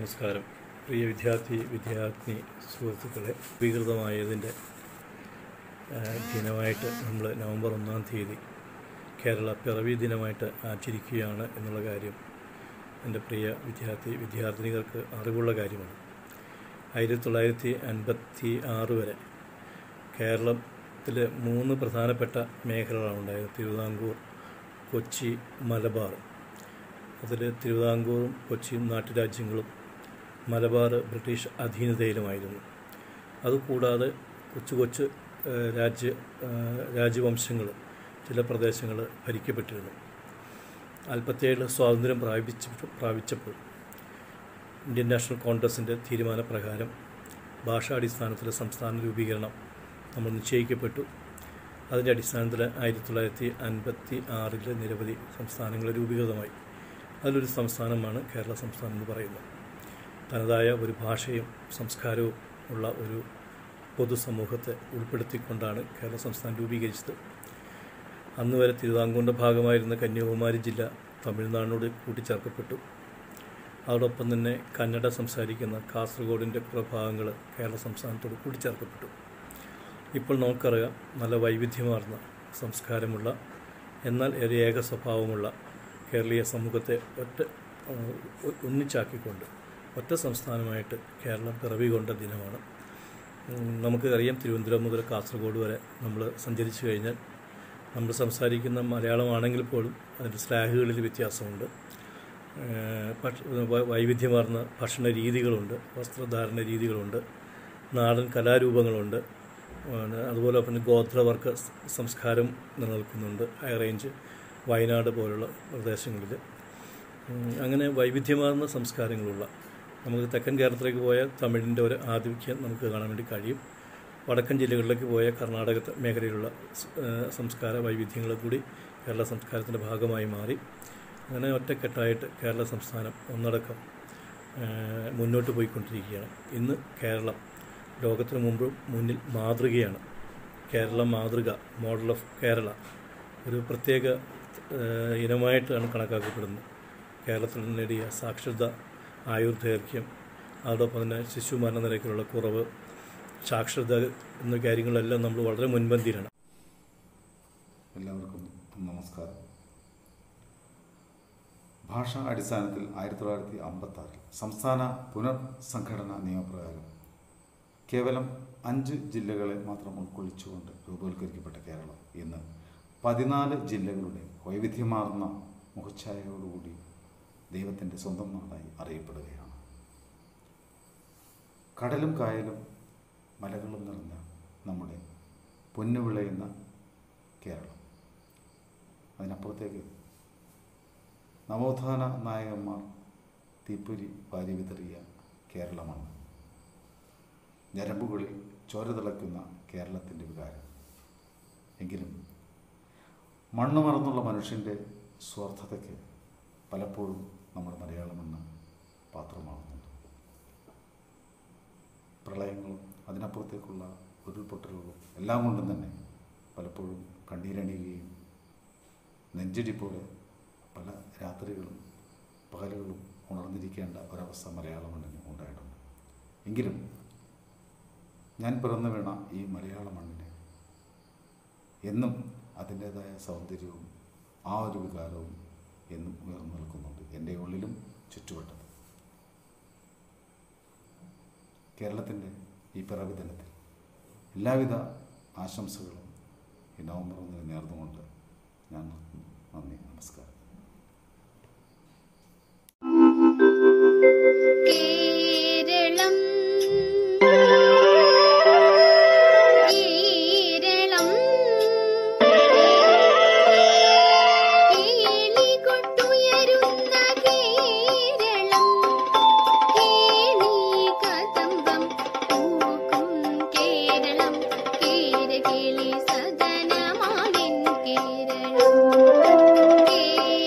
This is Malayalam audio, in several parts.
നമസ്കാരം പ്രിയ വിദ്യാർത്ഥി വിദ്യാർത്ഥിനി സുഹൃത്തുക്കളെ വികൃതമായതിൻ്റെ ആ, ദിനമായിട്ട് നമ്മൾ നവംബർ ഒന്നാം തീയതി കേരള പിറവി ദിനമായിട്ട് ആചരിക്കുകയാണ് എന്നുള്ള കാര്യം എൻ്റെ പ്രിയ വിദ്യാർത്ഥി വിദ്യാർത്ഥിനികൾക്ക് അറിവുള്ള കാര്യമാണ് ആയിരത്തി തൊള്ളായിരത്തി അൻപത്തി ആറ് വരെ കേരളത്തിൽ മൂന്ന് പ്രധാനപ്പെട്ട മേഖലകളാണ് ഉണ്ടായത് തിരുവിതാംകൂർ കൊച്ചി മലബാർ അതിൽ തിരുവിതാംകൂറും കൊച്ചിയും നാട്ടുരാജ്യങ്ങളും മലബാർ ബ്രിട്ടീഷ് അധീനതയിലുമായിരുന്നു അതുകൂടാതെ കൊച്ചു കൊച്ചു ഏഹ്, രാജ്യ ഏഹ്, രാജവംശങ്ങൾ ചില പ്രദേശങ്ങൾ ഭരിക്കപ്പെട്ടിരുന്നു നാൽപ്പത്തേഴിൽ സ്വാതന്ത്ര്യം പ്രാപിച്ച പ്രാപിച്ചപ്പോൾ ഇന്ത്യൻ നാഷണൽ കോൺഗ്രസിൻ്റെ തീരുമാനപ്രകാരം ഭാഷാടിസ്ഥാനത്തിലെ സംസ്ഥാന രൂപീകരണം നമ്മൾ നിശ്ചയിക്കപ്പെട്ടു അതിൻ്റെ അടിസ്ഥാനത്തിൽ ആയിരത്തി തൊള്ളായിരത്തി അൻപത്തി ആറിൽ നിരവധി സംസ്ഥാനങ്ങൾ രൂപീകൃതമായി അതിലൊരു സംസ്ഥാനമാണ് കേരള സംസ്ഥാനം എന്ന് പറയുന്നത് തനതായ ഒരു ഭാഷയും സംസ്കാരവും ഉള്ള ഒരു പൊതുസമൂഹത്തെ ഉൾപ്പെടുത്തിക്കൊണ്ടാണ് കേരള സംസ്ഥാനം രൂപീകരിച്ചത് അന്ന് വരെ തിരുവിതാംകൂറിൻ്റെ ഭാഗമായിരുന്ന കന്യാകുമാരി ജില്ല തമിഴ്നാടിനോട് കൂട്ടിച്ചേർക്കപ്പെട്ടു അതോടൊപ്പം തന്നെ കന്നഡ സംസാരിക്കുന്ന കാസർഗോഡിൻ്റെ കുറേ ഭാഗങ്ങൾ കേരള സംസ്ഥാനത്തോട് കൂട്ടിച്ചേർക്കപ്പെട്ടു ഇപ്പോൾ നമുക്കറിയാം നല്ല വൈവിധ്യമാർന്ന സംസ്കാരമുള്ള എന്നാൽ ഒരു ഏക സ്വഭാവമുള്ള കേരളീയ സമൂഹത്തെ ഒറ്റ ഏഹ്, ഒ- ഒന്നിച്ചാക്കിക്കൊണ്ട് ഒറ്റ സംസ്ഥാനമായിട്ട് കേരളം പിറവി കൊണ്ട ദിനമാണ് ഉം, നമുക്ക് അറിയാം തിരുവനന്തപുരം മുതൽ കാസർഗോഡ് വരെ നമ്മൾ സഞ്ചരിച്ചു കഴിഞ്ഞാൽ നമ്മൾ സംസാരിക്കുന്ന മലയാളമാണെങ്കിൽ പോലും അതിൻ്റെ സ്ലാഹുകളിൽ വ്യത്യാസമുണ്ട് ഏഹ്, ഭക്ഷ വ- വൈവിധ്യമാർന്ന ഭക്ഷണ രീതികളുണ്ട് വസ്ത്രധാരണ രീതികളുണ്ട് നാടൻ കലാരൂപങ്ങളുണ്ട് ആണ് അതുപോലെ പിന്നെ ഗോത്രവർഗ സ് സംസ്കാരം നിലനിൽക്കുന്നുണ്ട് ഹൈ റേഞ്ച് വയനാട് പോലുള്ള പ്രദേശങ്ങളിൽ ഉം, അങ്ങനെ വൈവിധ്യമാർന്ന സംസ്കാരങ്ങളുള്ള നമുക്ക് തെക്കൻ കേരളത്തിലേക്ക് പോയാൽ തമിഴിൻ്റെ ഒരു ആധിപത്യം നമുക്ക് കാണാൻ വേണ്ടി കഴിയും വടക്കൻ ജില്ലകളിലേക്ക് പോയ കർണാടക ത- മേഖലയിലുള്ള സ്- ഏഹ് സംസ്കാര വൈവിധ്യങ്ങൾ കൂടി കേരള സംസ്കാരത്തിൻ്റെ ഭാഗമായി മാറി അങ്ങനെ ഒറ്റക്കെട്ടായിട്ട് കേരള സംസ്ഥാനം ഒന്നടക്കം ഏഹ് മുന്നോട്ട് പോയിക്കൊണ്ടിരിക്കുകയാണ് ഇന്ന് കേരളം ലോകത്തിന് മുമ്പ് മുന്നിൽ മാതൃകയാണ് കേരള മാതൃക മോഡൽ ഓഫ് കേരള ഒരു പ്രത്യേക ഏഹ് ഇനമായിട്ടാണ് കണക്കാക്കപ്പെടുന്നത് കേരളത്തിൽ നേടിയ സാക്ഷരത ആയുർദൈർഘ്യം അതോടൊപ്പം തന്നെ ശിശു മരണ നിരക്കിലുള്ള കുറവ് സാക്ഷരത എന്ന കാര്യങ്ങളെല്ലാം നമ്മൾ വളരെ മുൻപന്തിയിലാണ് എല്ലാവർക്കും നമസ്കാരം ഭാഷാ അടിസ്ഥാനത്തിൽ ആയിരത്തി തൊള്ളായിരത്തി അമ്പത്തി ആറിൽ സംസ്ഥാന പുനർസംഘടനാ നിയമപ്രകാരം കേവലം അഞ്ച് ജില്ലകളെ മാത്രം ഉൾക്കൊള്ളിച്ചുകൊണ്ട് രൂപവൽക്കരിക്കപ്പെട്ട കേരളം ഇന്ന് പതിനാല് ജില്ലകളുടെ വൈവിധ്യമാർന്ന മുഖച്ഛായയോടുകൂടി ദൈവത്തിൻ്റെ സ്വന്തം നാടായി അറിയപ്പെടുകയാണ് കടലും കായലും മലകളും നിറഞ്ഞ നമ്മുടെ പൊന്നു വിളയുന്ന കേരളം അതിനപ്പുറത്തേക്ക് നവോത്ഥാന നായകന്മാർ തീപ്പൊരി വാരി വിതറിയ കേരളമാണ് ഞരമ്പുകളിൽ ചോര തിളയ്ക്കുന്ന കേരളത്തിൻ്റെ വികാരം എങ്കിലും മണ്ണ് മറന്നുള്ള മനുഷ്യൻ്റെ സ്വാർത്ഥതയ്ക്ക് പലപ്പോഴും നമ്മുടെ മലയാള മണ്ണ് പാത്രമാകുന്നുണ്ട് പ്രളയങ്ങളും അതിനപ്പുറത്തേക്കുള്ള ഉരുൾപൊട്ടലുകളും എല്ലാം കൊണ്ടും തന്നെ പലപ്പോഴും കണ്ണീരണിയുകയും നെഞ്ചിടിപ്പോടെ പല രാത്രികളും പകലുകളും ഉണർന്നിരിക്കേണ്ട ഒരവസ്ഥ മലയാള മണ്ണിന് ഉണ്ടായിട്ടുണ്ട് എങ്കിലും ഞാൻ പിറന്നു വീണ ഈ മലയാള മണ്ണിന് എന്നും അതിൻ്റേതായ സൗന്ദര്യവും ആ ഒരു വികാരവും എന്നും ഉയർന്നു നിൽക്കുന്നുണ്ട് എൻ്റെ ഉള്ളിലും ചുറ്റുവട്ടത്തും കേരളത്തിൻ്റെ ഈ പിറവി ദിനത്തിൽ എല്ലാവിധ ആശംസകളും ഈ നവംബർ ഒന്നിന് നേർന്നുകൊണ്ട് ഞാൻ നിർത്തുന്നു. നന്ദി നമസ്കാരം കേരളം കേരളം കേളികൊട്ടുയരുന്ന കേരളം കേളി കദംബം പൂക്കും കേരളം കേരകേളി സദനമാണെൻ കേരളം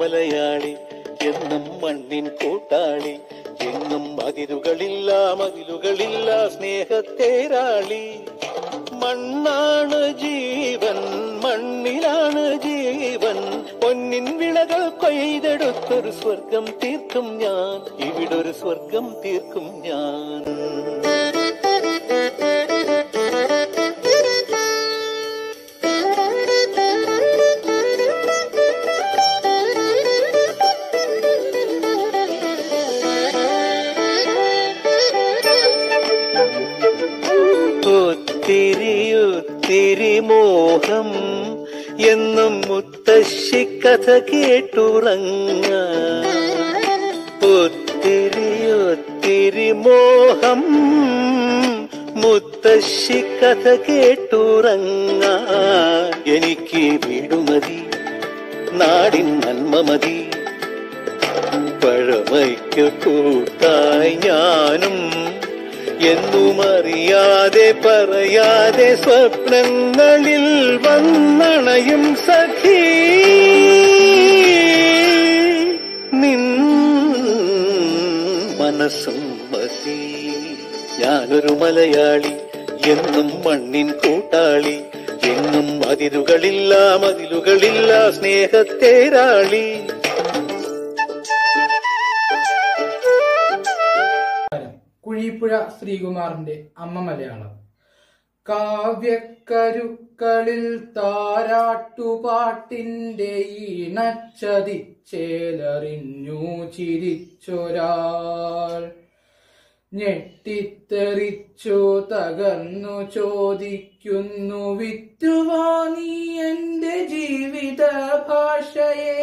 മലയാളി എന്നും മണ്ണിൻ കൂട്ടാളി എങ്ങും അതിരുകളില്ല മതിലുകളില്ല സ്നേഹത്തേരാളി മണ്ണാണ് ജീവൻ മണ്ണിലാണ് ജീവൻ പൊന്നിൻ വിളകൾ കൊയ്തെടുത്തൊരു സ്വർഗം തീർക്കും ഞാൻ ഇവിടൊരു സ്വർഗം തീർക്കും ഞാൻ ഒത്തിരി ഒത്തിരി മോഹം എന്നും മുത്തശ്ശി കഥ കേട്ടുറങ്ങ ഒത്തിരി ഒത്തിരി മോഹം മുത്തശ്ശി കഥ കേട്ടുറങ്ങ എനിക്ക് വീടുമതി നാടിൻ നന്മ മതി പഴമയ്ക്ക് കൂട്ടായി ഞാനും എന്നും അറിയാതെ പറയാതെ സ്വപ്നങ്ങളിൽ വന്നണയും സഖീ നിൻ മനസ്സും മതി ഞാനൊരു മലയാളി എന്നും മണ്ണിൻ കൂട്ടാളി എങ്ങും അതിരുകളില്ല മതിലുകളില്ല സ്നേഹത്തേരാളി കുഴിപ്പുഴ ശ്രീകുമാറിന്റെ അമ്മ മലയാളം കാവ്യക്കരുക്കളിൽ താരാട്ടുപാട്ടിന്റെ ഈണച്ചതിച്ചേലറിഞ്ഞു ചിരിച്ചൊരാൾ ഞെട്ടിത്തെറിച്ചു തകർന്നു ചോദിക്കുന്നു വിറ്റുവാ നീ എന്റെ ജീവിത ഭാഷയെ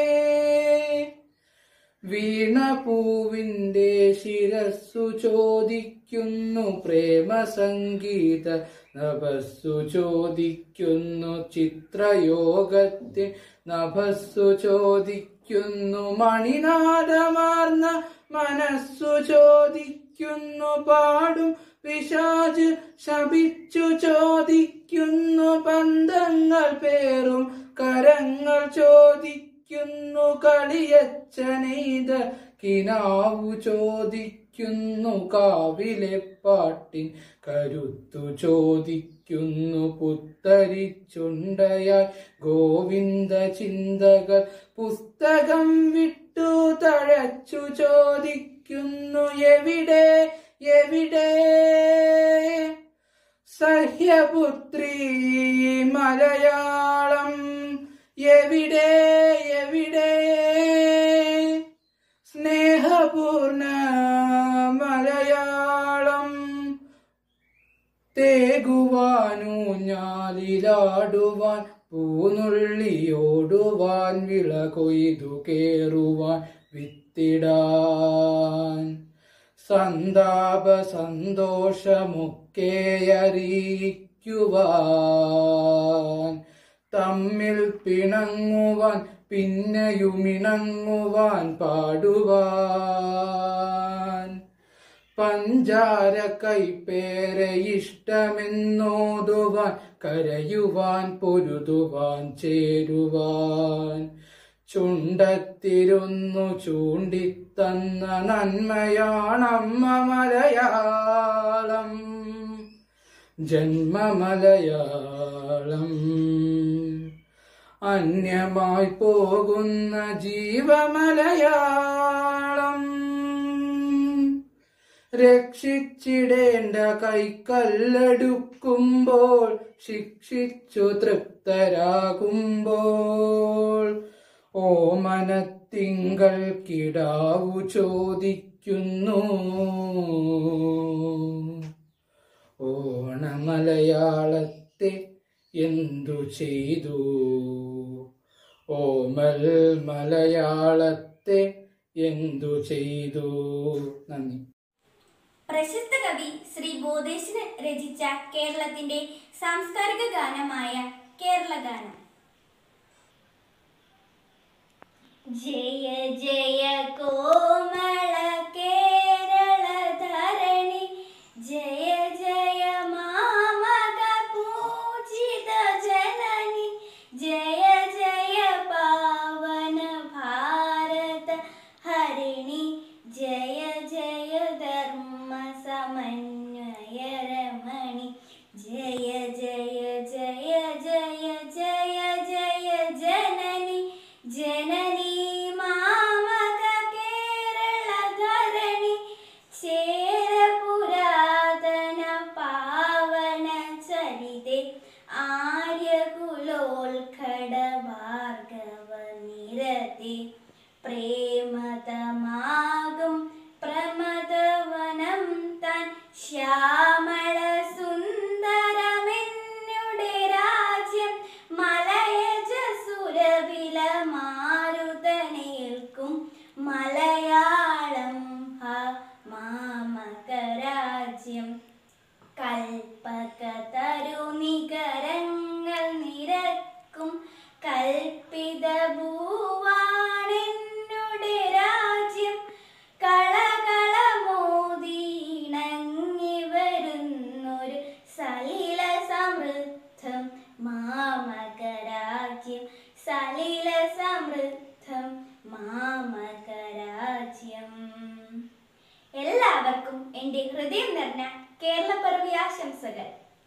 വീണപൂവിന്റെ ശിരസ്സു ചോദിക്കുന്നു പ്രേമസംഗീത നഭസ്സു ചോദിക്കുന്നു ചിത്രയോഗത്തിൽ നഭസ്സു ചോദിക്കുന്നു മണിനാദമാർന്ന മനസ്സു ചോദിക്കുന്നു പാടും പിശാജ് ശപിച്ചു ചോദിക്കുന്നു ബന്ധങ്ങൾ പേറും കരങ്ങൾ ചോദിക്കുന്നു കളിയച്ചനെയ്ത കിനാവു ചോദിക്കുന്നു കാവിലെ പാട്ടിൻ കരുത്തു ചോദിക്കുന്നു പുത്തരിച്ചുണ്ടയായി ഗോവിന്ദ ചിന്തകൾ പുസ്തകം വിട്ടു തഴച്ചു ചോദിക്കുന്നു എവിടെ എവിടെ സഹ്യപുത്രി മലയാളം എവിടെ എവിടെ സ്നേഹപൂർണ മലയാളം തേകുവാനു ഞാലിലാടുവാൻ പൂനുള്ളിയോടുവാൻ വിള കൊയ്തു കേറുവാൻ വിത്തിടാൻ സന്താപ സന്തോഷമൊക്കെ അറിയിക്കുവാൻ തമ്മിൽ പിണങ്ങുവാൻ പിന്നെയുമിണങ്ങുവാൻ പാടുവാൻ പഞ്ചാര കൈപ്പേരെ ഇഷ്ടമെന്നോതുവാൻ കരയുവാൻ പൊരുതുവാൻ ചേരുവാൻ ചുണ്ടത്തിരുന്നു ചൂണ്ടിത്തന്ന നന്മയാണമ്മ മലയാളം ജന്മമലയാളം അന്യമായി പോകുന്ന ജീവമലയാളം രക്ഷിച്ചിടേണ്ട കൈക്കല്ലടുക്കുമ്പോൾ ശിക്ഷിച്ചു തൃപ്തരാകുമ്പോൾ ഓമനത്തിങ്കൾ കിടാവു ചോദിക്കുന്നു ഓണമലയാളത്തെ എന്തു ചെയ്തു ഓമൽ മലയാളത്തെ എന്തു ചെയ്തു നന്ദി പ്രശസ്ത കവി ശ്രീ ബോധേശന് രചിച്ച കേരളത്തിന്റെ സാംസ്കാരിക ഗാനമായ കേരള ഗാനം ജയ ജയ കോമള കേരള ധരണി ജയ ജയ മാമക പൂജിത ജനനി ജയ ജയ പാവന ഭാരത ഭാർഗവ നിരതി പ്രേമതമാകും പ്രമദവനം താൻ ശ്യാമള സുന്ദരമെന്നുടെ രാജ്യം മലയജ സുരവില മാരുതനേൽക്കും മലയാളം ഹ മാമകരാജ്യം കൽപ്പക തരുനികരങ്ങൾ നിരക്കും കൽപ്പിത ഭൂവാണെന്നുടെ രാജ്യം കളകളമോദീണങ്ങി വരുന്നൊരു സലില സമൃദ്ധം മാമകരാജ്യം സലില സമൃദ്ധം മാമകരാജ്യം എല്ലാവർക്കും എൻ്റെ ഹൃദയം നിറഞ്ഞ കേരളപ്പിറവി ആശംസകൾ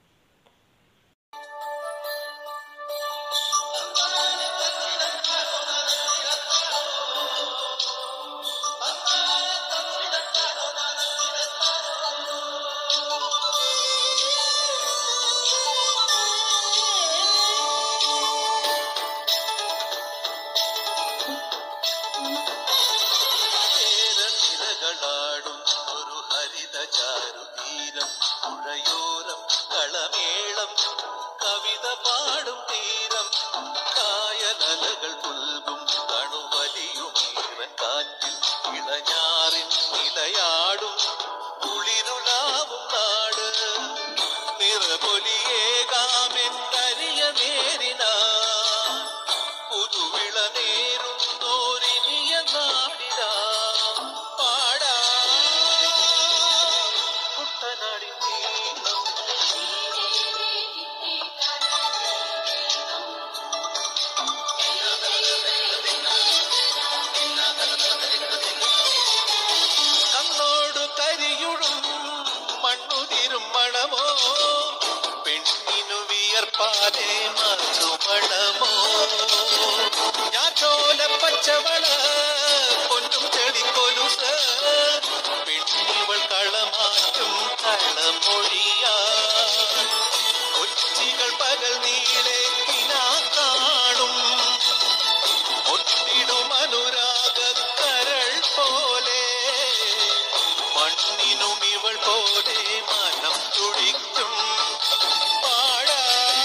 നിരനിരകളാടും ഒരു ഹരിത ചാരുതീരം പുഴയോരം കളമേളം കവിത പാടും തീരം കായലലകൾ പുൽകും തണുവലിയുമീറൻ കാറ്റിൽ ഇളഞ്ഞാറിൻ നിലയാടും കുളിരുലാവും നാട് നിറപൊലിയേകാമെന്നരിയ നേരിനാ പുതുവിള നേരുന്നോരിനിയ നാടിനാ പാടാ കുട്ടനാടി നീളം കണ്ണോടു കരിയുടും മണ്ണുതിരും മണമോ പെണ്ണിനു വിയർപ്പാലേ മധുമണമോ ഞാൻ ചോല പച്ചവള പൊന്നും ചെളിക്കൊലുസ് പെണ്ണിവൾ കളമാറ്റും കളമൊഴിയാ കൊച്ചികൾ പകൽ നീളെ കിനാ കാണും ഒത്തിടും അനുരാഗ കരൾ പോലെ മണ്ണിനും ഇവൾ പോലെ മനം തുടിക്കും പാടാ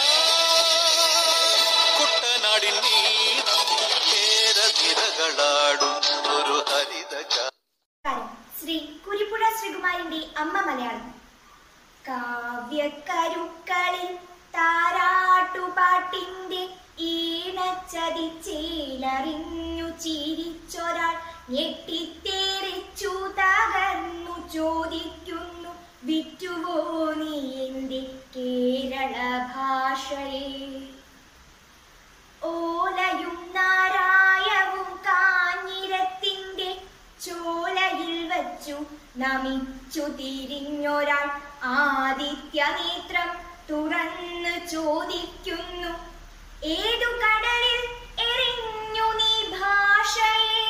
കുട്ടനാടിൻ നീളം കേരനിരകളാടും ഒരു ഹരിത ചാ നമസ്കാരം ശ്രീ കുരിപ്പുഴ ശ്രീകുമാരിന്റെ അമ്മ മലയാളം കാവ്യക്കരുക്കളിൽ താരാട്ടുപാട്ടിന്റെ ഈണച്ചതിച്ചേലറിഞ്ഞു ചിരിച്ചൊരാൾ ഞെട്ടിത്തേറിച്ചു തകർന്നു ചോദിക്കുന്നു വിറ്റുവോ നീ എന്റെ കേരള ഭാഷയെ ഓലയും നാരായവും കാഞ്ഞിരത്തിന്റെ ചോലയിൽ വച്ചു നമിച്ചു തിരിഞ്ഞൊരാൾ ആദിത്യ നേത്രം തുറന്ന് ചോദിക്കുന്നു ഏതു കടലിൽ എറിഞ്ഞു നീ ഭാഷയെ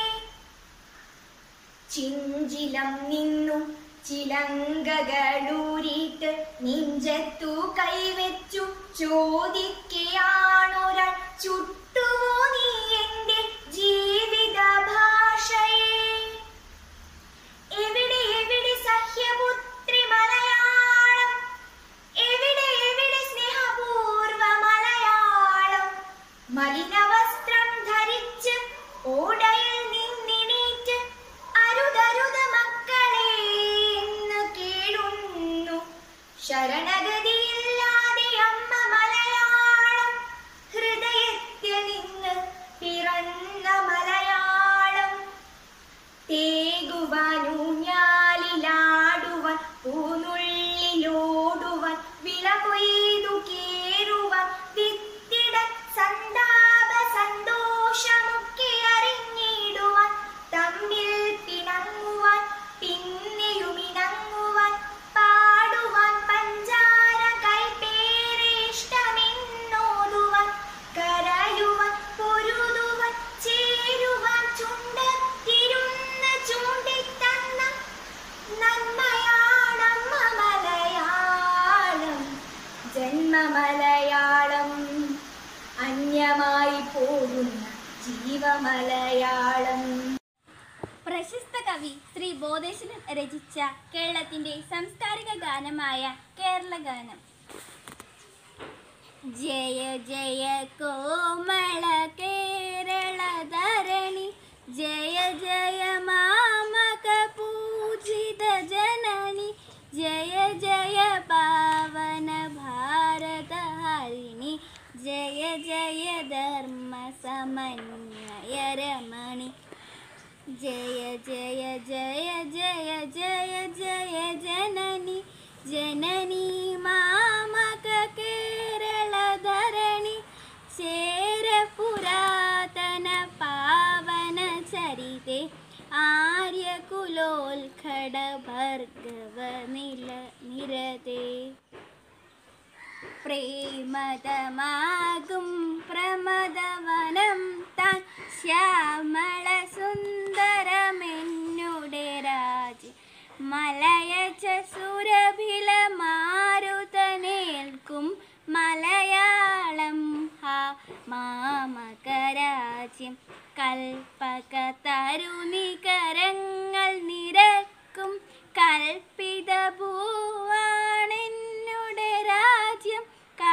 ചിഞ്ചിലം നിന്നു ചിലങ്കകളൂരിട്ട് നെഞ്ചത്തു കൈവച്ചു ചോദിക്കയാണൊരാൾ ചുട്ടുവോ നീ എന്റെ ജീവിത ഭാഷയെ എവിടെ എവിടെ സഹ്യപുത്രി മലയാളം എവിടെ എവിടെ സ്നേഹപൂർവ മലയാളം മലിനവസ്ത്രം ധരിച്ച് ഓടയിൽ നിന്നിണീറ്റ് അരുതരുത് മക്കളെ എന്ന് കേളുന്നു ശരണഗതിയില്ലാതെ അമ്മ മലയാളം ഹൃദയത്തിൽ ജീവ മലയാളം പ്രശസ്ത കവി ശ്രീ ബോധേശ്വരൻ രചിച്ച കേരളത്തിന്റെ സാംസ്കാരിക ഗാനമായ കേരള ഗാനം ജയ ജയ കോമള കേരള ധരണി ജയ ജയ മാമക പൂജിത ജനനി ജയ ജയ പാവന ഭാരത ഹരിണി ജയ ജയ ധർമ്മ സമന്വയ രമണി ജയ ജയ ജയ ജയ ജയ ജയ ജനനി ജനനി മാമക കേരള ധരണി ചേര പുരാതന പാവന ചരിതേ ആര്യകുലോത്കട ഭർഗവ നില നിരതേ പ്രേമതമാകും പ്രമദവനം താൻ ശ്യാമള സുന്ദരമെന്നുടെ രാജ മലയച്ച സുരഭില മാരുതനേൽക്കും മലയാളം ഹാ മാമകരാജ്യം കൽപ്പക തരുനികരങ്ങൾ നിരക്കും കൽപ്പിത ഭൂവാണെന്നുടെ രാജ്യം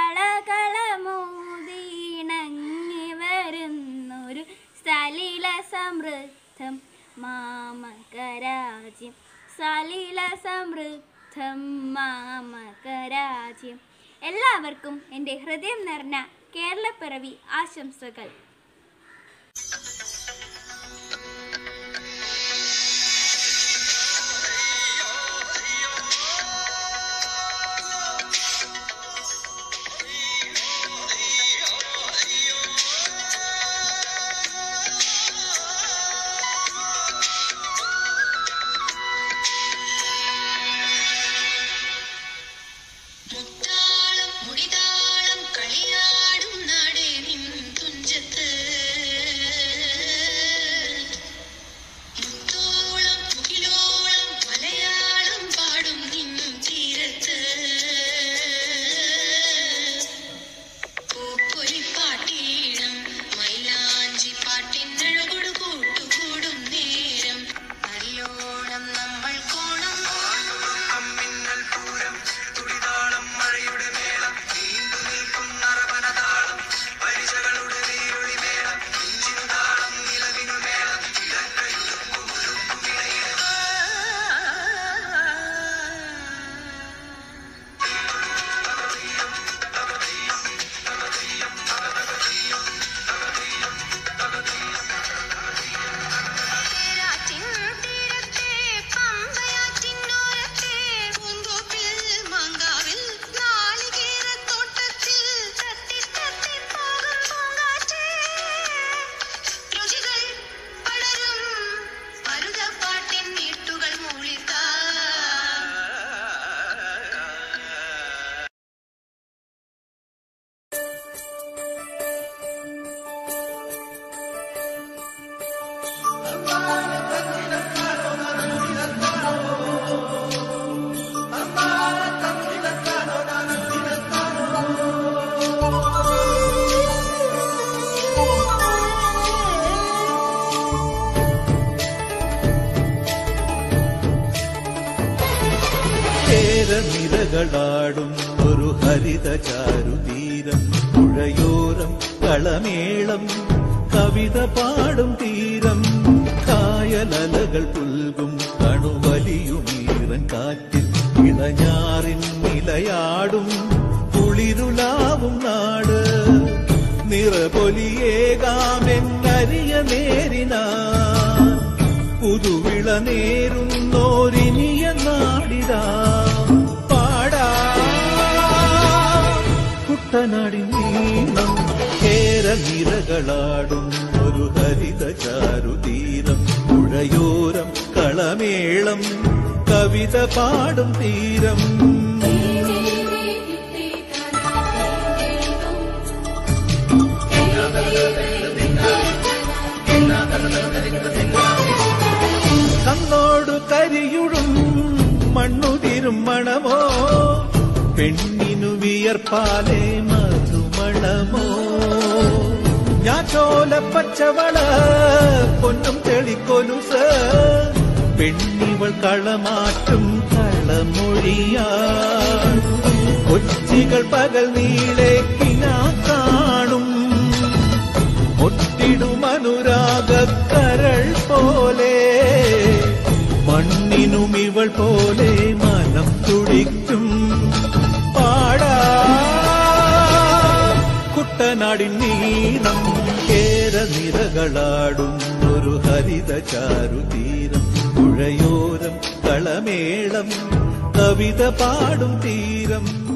കളകളമോദീണങ്ങി വരുന്നൊരു സലില സമൃദ്ധം മാമകരാജ്യം സലില സമൃദ്ധം മാമകരാജ്യം എല്ലാവർക്കും എൻ്റെ ഹൃദയം നിറഞ്ഞ കേരളപ്പിറവി ആശംസകൾ മുത്താളം മുടിതാളം കളിയാടും നാടേ നിൻ തുഞ്ചത്ത് മുത്തോളം മുകിലോളം മലയാളം പാടും നിൻ തീരത്ത് പൂപ്പൊലിപ്പാട്ടീണം മൈലാഞ്ചി പാട്ടിനഴകൊടു കൂട്ടുകൂടും നേരം നല്ലോണം നമ്മൾ കോണം മിന്നൽ പൂരം തുടിതാളം മഴയുടെ മേളം നീണ്ടു നിൽക്കും നറവനതാളം പരിചകളുടെ നീരൊളി മേളം നെഞ്ചിനു താളം നിലവിനു മേളം തേരാറ്റിൻ തീരത്തെ പമ്പയാറ്റിനോരത്തെ പൂന്തോപ്പിൽ മാങ്കാവിൽ നാളികേരത്തോട്ടത്തിൽ തത്തി തത്തി പോകും പൂങ്കാറ്റേ രുചികൾ പടരും മരുതപ്പാട്ടിൻ നീട്ടുകൾ മൂളിത്താ കേരനിരകളാടും ഒരു ഹരിത ചാരുതീരം പുഴയോരം കളമേളം കവിത പാടും തീരം കായലലകൾ പുൽകും കണുവലിയുമീറൻ കാറ്റിൽ ഇളഞ്ഞാറിൻ നിലയാടും കുളിരുലാവും നാട് നിറപൊലിയേകാമെന്നരിയ നേരിനാ പുതുവിള നേരുന്നോരിനിയ നാടിടാ പാടാ കുട്ടനാടി നീളം കേരനിരകളാടും ഒരു ഹരിത ചാരുതീരം പുഴയോരം കളമേളം കവിത പാടും തീരം കണ്ണോടു കരിയുടും മണ്ണുതിരും മണമോ പെണ്ണിനു വിയർപ്പാലെ മധുമണമോ ഞാൻ ചോല പച്ചവള പൊന്നും തെളിക്കൊലുസ് പെണ്ണിവൾ കളമാറ്റും കളമൊഴിയാ കൊച്ചികൾ പകൽ നീളെ കിനാ കാണും ഒട്ടിടും അനുരാഗ കരൾ പോലെ മണ്ണിനും ഇവൾ പോലെ മനം തുടിക്കും പാടാ കുട്ടനാടിൻ നീളം കേര നിരകളാടും ഒരു ഹരിത ചാരുതീരം പുഴയോരം കളമേളം കവിത പാടും തീരം